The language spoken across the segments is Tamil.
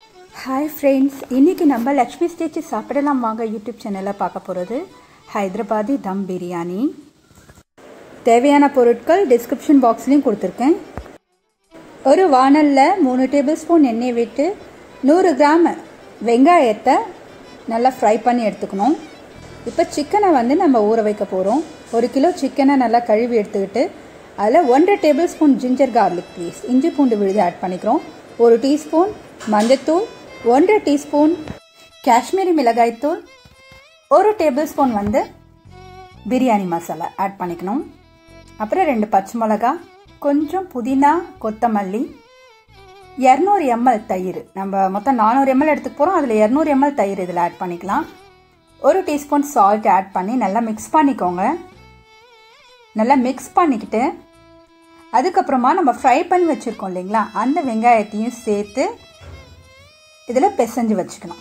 ஹாய் ஃப்ரெண்ட்ஸ் இன்றைக்கி நம்ம லக்ஷ்மி ஸ்டேச்சு சாப்பிடலாம் வாங்க யூடியூப் சேனலில் பார்க்க போகிறது ஹைதராபாதி தம் பிரியாணி தேவையான பொருட்கள் டிஸ்கிரிப்ஷன் பாக்ஸ்லேயும் கொடுத்துருக்கேன் ஒரு வானலில் மூணு டேபிள் ஸ்பூன் எண்ணெய் விட்டு நூறு கிராம் வெங்காயத்தை நல்லா ஃப்ரை பண்ணி எடுத்துக்கணும் இப்போ சிக்கனை வந்து நம்ம ஊற வைக்க போகிறோம் ஒரு கிலோ சிக்கனை நல்லா கழுவி எடுத்துக்கிட்டு அதில் ஒன்றரை tablespoon ginger garlic paste இஞ்சி பூண்டு விழுது ஆட் பண்ணிக்கிறோம் ஒரு டீஸ்பூன் மஞ்சத்தூள் ஒன்றரை டீஸ்பூன் காஷ்மீரி மிளகாய்த்தூள் ஒரு டேபிள் ஸ்பூன் வந்து பிரியாணி மசாலா ஆட் பண்ணிக்கணும் அப்புறம் ரெண்டு பச்சை மிளகா கொஞ்சம் புதினா கொத்தமல்லி இரநூறு எம்எல் தயிர் நம்ம மொத்தம் நானூறு எம்எல் எடுத்துக்க போகிறோம் அதில் இரநூறு எம்எல் தயிர் இதில் ஆட் பண்ணிக்கலாம் ஒரு டீஸ்பூன் சால்ட் ஆட் பண்ணி நல்லா மிக்ஸ் பண்ணிக்கோங்க நல்லா மிக்ஸ் பண்ணிக்கிட்டு அதுக்கப்புறமா நம்ம ஃப்ரை பண்ணி வச்சுருக்கோம் இல்லைங்களா அந்த வெங்காயத்தையும் சேர்த்து இதில் பிசைஞ்சு வச்சுக்கணும்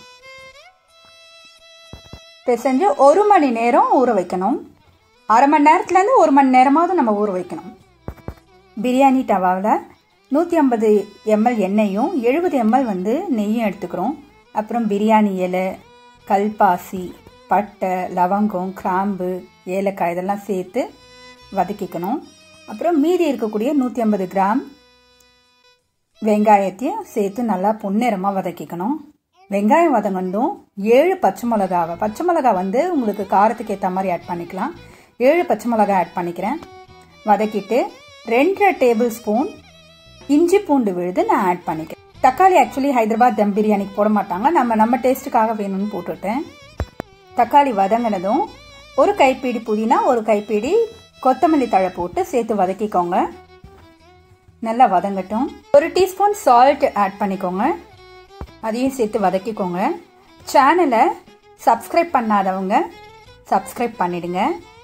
பிசைஞ்சு ஒரு மணி நேரம் ஊற வைக்கணும் அரை மணி நேரத்துலேருந்து ஒரு மணி நேரமாவது நம்ம ஊற வைக்கணும் பிரியாணி டவாவில் நூற்றி ஐம்பது எம்எல் எண்ணெயும் எழுபது எம்எல் வந்து நெய்யும் எடுத்துக்கிறோம் அப்புறம் பிரியாணி இலை கல்பாசி பட்டை லவங்கம் கிராம்பு ஏலக்காய் இதெல்லாம் சேர்த்து வதக்கிக்கணும் அப்புறம் மீதி இருக்கக்கூடிய நூற்றி ஐம்பது கிராம் வெங்காயத்தையும் சேர்த்து நல்லா பொன்னிறமாக வதக்கிக்கணும் வெங்காயம் வதங்கண்டும் ஏழு பச்சை மிளகாவை பச்சை மிளகா வந்து உங்களுக்கு காரத்துக்கு ஏற்ற மாதிரி ஆட் பண்ணிக்கலாம் ஏழு பச்சை மிளகா ஆட் பண்ணிக்கிறேன் வதக்கிட்டு ரெண்டரை டேபிள் ஸ்பூன் இஞ்சி பூண்டு விழுது நான் ஆட் பண்ணிக்கிறேன் தக்காளி ஆக்சுவலி ஹைதராபாத் தம் பிரியாணிக்கு போட மாட்டாங்க நம்ம நம்ம டேஸ்ட்டுக்காக வேணும்னு போட்டுவிட்டேன் தக்காளி வதங்கினதும் ஒரு கைப்பிடி புதினா ஒரு கைப்பிடி கொத்தமல்லி தழை போட்டு சேர்த்து வதக்கிக்கோங்க நல்லா வதங்கட்டும் ஒரு டீஸ்பூன் சால்ட் ஆட் பண்ணிக்கோங்க அதையும் சேர்த்து வதக்கிக்கோங்க சேனலை சப்ஸ்கிரைப் பண்ணாதவங்க சப்ஸ்கிரைப் பண்ணிடுங்க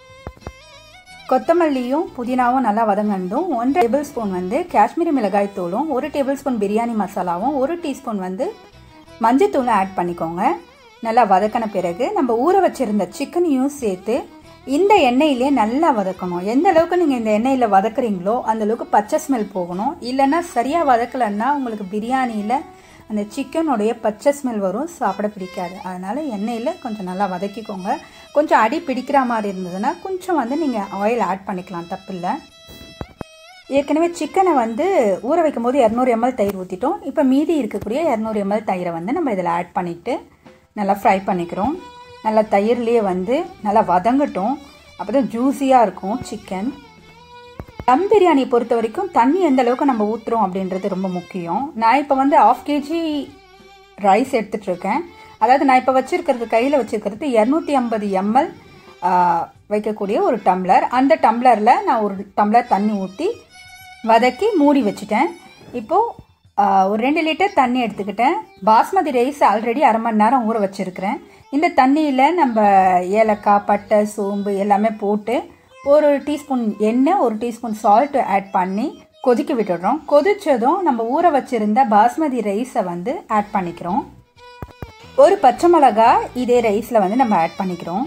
கொத்தமல்லியும் புதினாவும் நல்லா வதங்கண்டும் ஒன்றரை டேபிள் ஸ்பூன் வந்து காஷ்மீரி மிளகாய் தூளும் ஒரு டேபிள் ஸ்பூன் பிரியாணி மசாலாவும் ஒரு டீஸ்பூன் வந்து மஞ்சத்தூளும் ஆட் பண்ணிக்கோங்க நல்லா வதக்கின பிறகு நம்ம ஊற வச்சிருந்த சிக்கனையும் சேர்த்து இந்த எண்ணெயிலே நல்லா வதக்கணும் எந்த அளவுக்கு நீங்கள் இந்த எண்ணெயில் வதக்குறீங்களோ அந்த அளவுக்கு பச்சை ஸ்மெல் போகணும் இல்லைன்னா சரியாக வதக்கலைன்னா உங்களுக்கு பிரியாணியில் அந்த சிக்கனுடைய பச்சை ஸ்மெல் வரும் சாப்பிட பிடிக்காது அதனால் எண்ணெயில் கொஞ்சம் நல்லா வதக்கிக்கோங்க கொஞ்சம் அடி பிடிக்கிற மாதிரி இருந்ததுன்னா கொஞ்சம் வந்து நீங்கள் ஆயில் ஆட் பண்ணிக்கலாம் தப்பில்லை ஏற்கனவே சிக்கனை வந்து ஊற வைக்கும் போது இரநூறு எம்எல் தயிர் ஊற்றிட்டோம் இப்போ மீதி இருக்கக்கூடிய இரநூறு எம்எல் தயிரை வந்து நம்ம இதில் ஆட் பண்ணிவிட்டு நல்லா ஃப்ரை பண்ணிக்கிறோம் நல்லா தயிர்லேயே வந்து நல்லா வதங்கட்டும் அப்போ தான் ஜூஸியாக இருக்கும் சிக்கன் தம் பிரியாணி பொறுத்த வரைக்கும் தண்ணி எந்த அளவுக்கு நம்ம ஊற்றுறோம் அப்படின்றது ரொம்ப முக்கியம் நான் இப்போ வந்து ஆஃப் கேஜி ரைஸ் எடுத்துட்ருக்கேன் அதாவது நான் இப்போ வச்சுருக்கிறது கையில் வச்சுருக்கிறது இரநூத்தி ஐம்பது எம்எல் வைக்கக்கூடிய ஒரு டம்ளர் அந்த டம்ளரில் நான் ஒரு டம்ளர் தண்ணி ஊற்றி வதக்கி மூடி வச்சுட்டேன் இப்போது ஒரு ரெண்டு லிட்டர் தண்ணி எடுத்துக்கிட்டேன் பாஸ்மதி ரைஸ் ஆல்ரெடி அரை மணி நேரம் ஊற வச்சுருக்கிறேன் இந்த தண்ணியில் நம்ம ஏலக்காய் பட்டை சோம்பு எல்லாமே போட்டு ஒரு டீஸ்பூன் எண்ணெய் ஒரு டீஸ்பூன் சால்ட் ஆட் பண்ணி கொதிக்க விட்டுடுறோம் கொதிச்சதும் நம்ம ஊற வச்சுருந்த பாஸ்மதி ரைஸை வந்து ஆட் பண்ணிக்கிறோம் ஒரு பச்சை மிளகா இதே ரைஸில் வந்து நம்ம ஆட் பண்ணிக்கிறோம்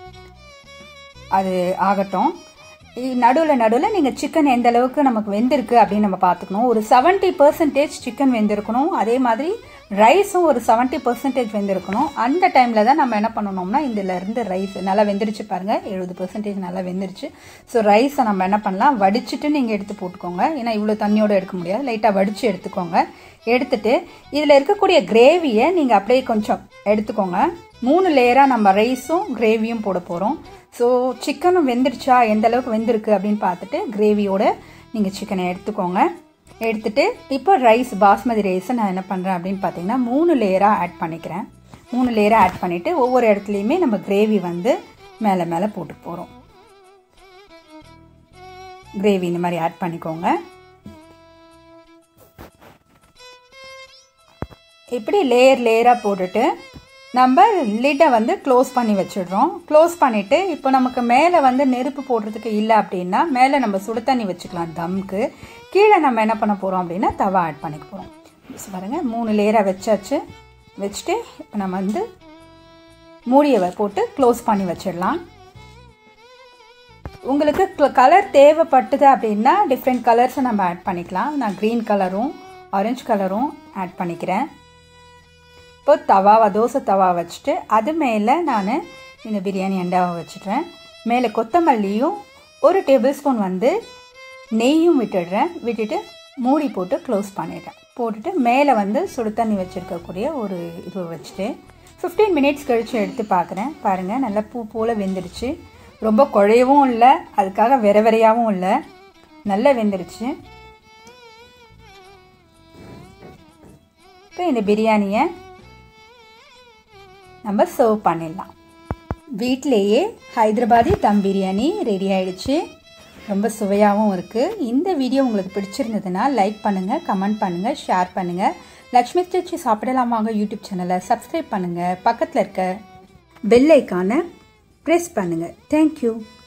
அது ஆகட்டும் நடுவில் நடுவில் நீங்கள் சிக்கன் எந்த அளவுக்கு நமக்கு வெந்திருக்கு அப்படின்னு நம்ம பார்த்துக்கணும் ஒரு செவன்ட்டி பர்சன்டேஜ் சிக்கன் வெந்திருக்கணும் அதே மாதிரி ரைஸும் ஒரு செவன்ட்டி பர்சன்டேஜ் வெந்திருக்கணும் அந்த டைமில் தான் நம்ம என்ன பண்ணணும்னா இதில் இருந்து ரைஸ் நல்லா வெந்துருச்சு பாருங்கள் எழுபது பர்சன்டேஜ் நல்லா வெந்துருச்சு ஸோ ரைஸை நம்ம என்ன பண்ணலாம் வடிச்சிட்டு நீங்கள் எடுத்து போட்டுக்கோங்க ஏன்னா இவ்வளோ தண்ணியோடு எடுக்க முடியாது லைட்டாக வடித்து எடுத்துக்கோங்க எடுத்துட்டு இதில் இருக்கக்கூடிய கிரேவியை நீங்கள் அப்படியே கொஞ்சம் எடுத்துக்கோங்க மூணு லேயராக நம்ம ரைஸும் கிரேவியும் போட போகிறோம் ஸோ சிக்கனும் வெந்துருச்சா எந்த அளவுக்கு வெந்திருக்கு அப்படின்னு பார்த்துட்டு கிரேவியோட நீங்கள் சிக்கனை எடுத்துக்கோங்க எடுத்துட்டு இப்போ ரைஸ் பாஸ்மதி ரைஸை நான் என்ன பண்ணுறேன் அப்படின்னு பார்த்தீங்கன்னா மூணு லேயராக ஆட் பண்ணிக்கிறேன் மூணு லேயராக ஆட் பண்ணிவிட்டு ஒவ்வொரு இடத்துலையுமே நம்ம கிரேவி வந்து மேலே மேலே போட்டு போகிறோம் கிரேவி இந்த மாதிரி ஆட் பண்ணிக்கோங்க இப்படி லேயர் லேயராக போட்டுட்டு நம்ம லிட்டை வந்து க்ளோஸ் பண்ணி வச்சிடுறோம் க்ளோஸ் பண்ணிவிட்டு இப்போ நமக்கு மேலே வந்து நெருப்பு போடுறதுக்கு இல்லை அப்படின்னா மேலே நம்ம சுடு தண்ணி வச்சுக்கலாம் தம்க்கு கீழே நம்ம என்ன பண்ண போகிறோம் அப்படின்னா தவா ஆட் பண்ணிக்க போகிறோம் பாருங்கள் மூணு லேயராக வச்சாச்சு வச்சுட்டு இப்போ நம்ம வந்து மூடியை போட்டு க்ளோஸ் பண்ணி வச்சிடலாம் உங்களுக்கு கலர் தேவைப்பட்டுது அப்படின்னா டிஃப்ரெண்ட் கலர்ஸை நம்ம ஆட் பண்ணிக்கலாம் நான் க்ரீன் கலரும் ஆரஞ்சு கலரும் ஆட் பண்ணிக்கிறேன் இப்போ தவாவை தோசை தவா வச்சுட்டு அது மேலே நான் இந்த பிரியாணி அண்டாவை வச்சுட்றேன் மேலே கொத்தமல்லியும் ஒரு டேபிள் ஸ்பூன் வந்து நெய்யும் விட்டுடுறேன் விட்டுட்டு மூடி போட்டு க்ளோஸ் பண்ணிடுறேன் போட்டுட்டு மேலே வந்து சுடு தண்ணி வச்சுருக்கக்கூடிய ஒரு இது வச்சுட்டு ஃபிஃப்டீன் மினிட்ஸ் கழித்து எடுத்து பார்க்குறேன் பாருங்கள் நல்லா பூ போல் வெந்துடுச்சு ரொம்ப குழையவும் இல்லை அதுக்காக வெற வெறையாகவும் இல்லை நல்லா வெந்துடுச்சு இப்போ இந்த பிரியாணியை நம்ம சர்வ் பண்ணிடலாம் வீட்டிலேயே ஹைதராபாதி தம் பிரியாணி ரெடி ஆயிடுச்சு ரொம்ப சுவையாகவும் இருக்குது இந்த வீடியோ உங்களுக்கு பிடிச்சிருந்ததுன்னா லைக் பண்ணுங்கள் கமெண்ட் பண்ணுங்கள் ஷேர் பண்ணுங்கள் லக்ஷ்மி சச்சி சாப்பிடலாமாங்க யூடியூப் சேனலை சப்ஸ்கிரைப் பண்ணுங்கள் பக்கத்தில் இருக்க பெல் ஐக்கானை ப்ரெஸ் பண்ணுங்கள் தேங்க்யூ